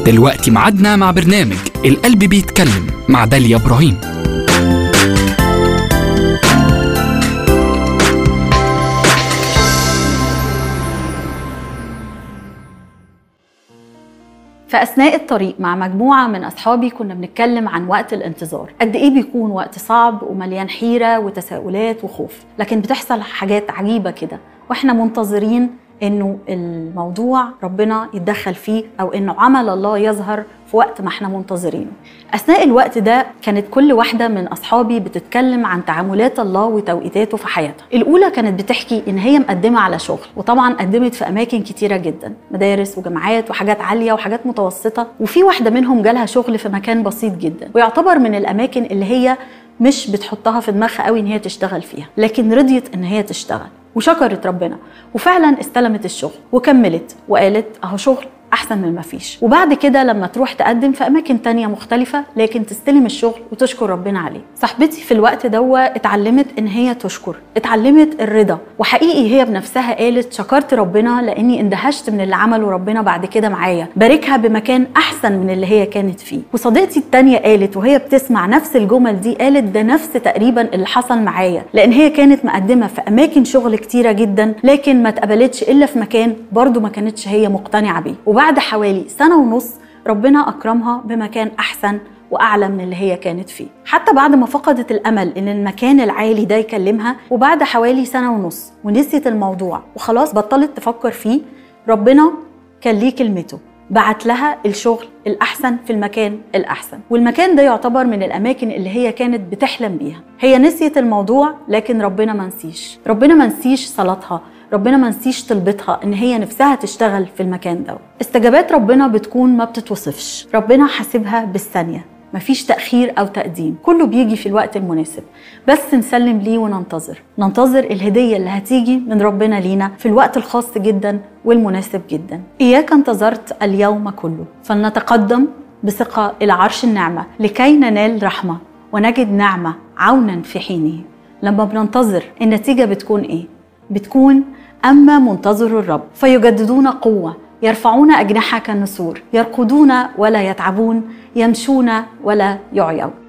دلوقتي معادنا مع برنامج القلب بيتكلم مع داليا إبراهيم في أثناء الطريق مع مجموعة من أصحابي كنا بنتكلم عن وقت الانتظار قد إيه بيكون وقت صعب ومليان حيرة وتساؤلات وخوف لكن بتحصل حاجات عجيبة كده وإحنا منتظرين إنه الموضوع ربنا يتدخل فيه أو إنه عمل الله يظهر في وقت ما احنا منتظرينه أثناء الوقت ده كانت كل واحدة من أصحابي بتتكلم عن تعاملات الله وتوقيتاته في حياتها الأولى كانت بتحكي إن هي مقدمة على شغل وطبعا قدمت في أماكن كتيرة جدا مدارس وجامعات وحاجات عالية وحاجات متوسطة وفي واحدة منهم جالها شغل في مكان بسيط جدا ويعتبر من الأماكن اللي هي مش بتحطها في دماغها قوي ان هي تشتغل فيها لكن رضيت ان هي تشتغل وشكرت ربنا وفعلا استلمت الشغل وكملت وقالت اهو شغل احسن من ما فيش وبعد كده لما تروح تقدم في اماكن تانية مختلفة لكن تستلم الشغل وتشكر ربنا عليه صاحبتي في الوقت دوا اتعلمت ان هي تشكر اتعلمت الرضا وحقيقي هي بنفسها قالت شكرت ربنا لاني اندهشت من اللي عمله ربنا بعد كده معايا باركها بمكان احسن من اللي هي كانت فيه وصديقتي التانية قالت وهي بتسمع نفس الجمل دي قالت ده نفس تقريبا اللي حصل معايا لان هي كانت مقدمة في اماكن شغل كتيرة جدا لكن ما اتقبلتش الا في مكان برضو ما كانتش هي مقتنعة بيه وبعد حوالي سنة ونص ربنا أكرمها بمكان أحسن وأعلى من اللي هي كانت فيه حتى بعد ما فقدت الأمل إن المكان العالي ده يكلمها وبعد حوالي سنة ونص ونسيت الموضوع وخلاص بطلت تفكر فيه ربنا كان ليه كلمته بعت لها الشغل الأحسن في المكان الأحسن والمكان ده يعتبر من الأماكن اللي هي كانت بتحلم بيها هي نسيت الموضوع لكن ربنا ما نسيش ربنا ما نسيش صلاتها ربنا ما نسيش طلبتها ان هي نفسها تشتغل في المكان ده استجابات ربنا بتكون ما بتتوصفش ربنا حاسبها بالثانيه مفيش تأخير أو تقديم كله بيجي في الوقت المناسب بس نسلم ليه وننتظر ننتظر الهدية اللي هتيجي من ربنا لينا في الوقت الخاص جدا والمناسب جدا إياك انتظرت اليوم كله فلنتقدم بثقة إلى عرش النعمة لكي ننال رحمة ونجد نعمة عونا في حينه لما بننتظر النتيجة بتكون إيه؟ بتكون أما منتظر الرب فيجددون قوة يرفعون أجنحة كالنسور يرقدون ولا يتعبون يمشون ولا يعيون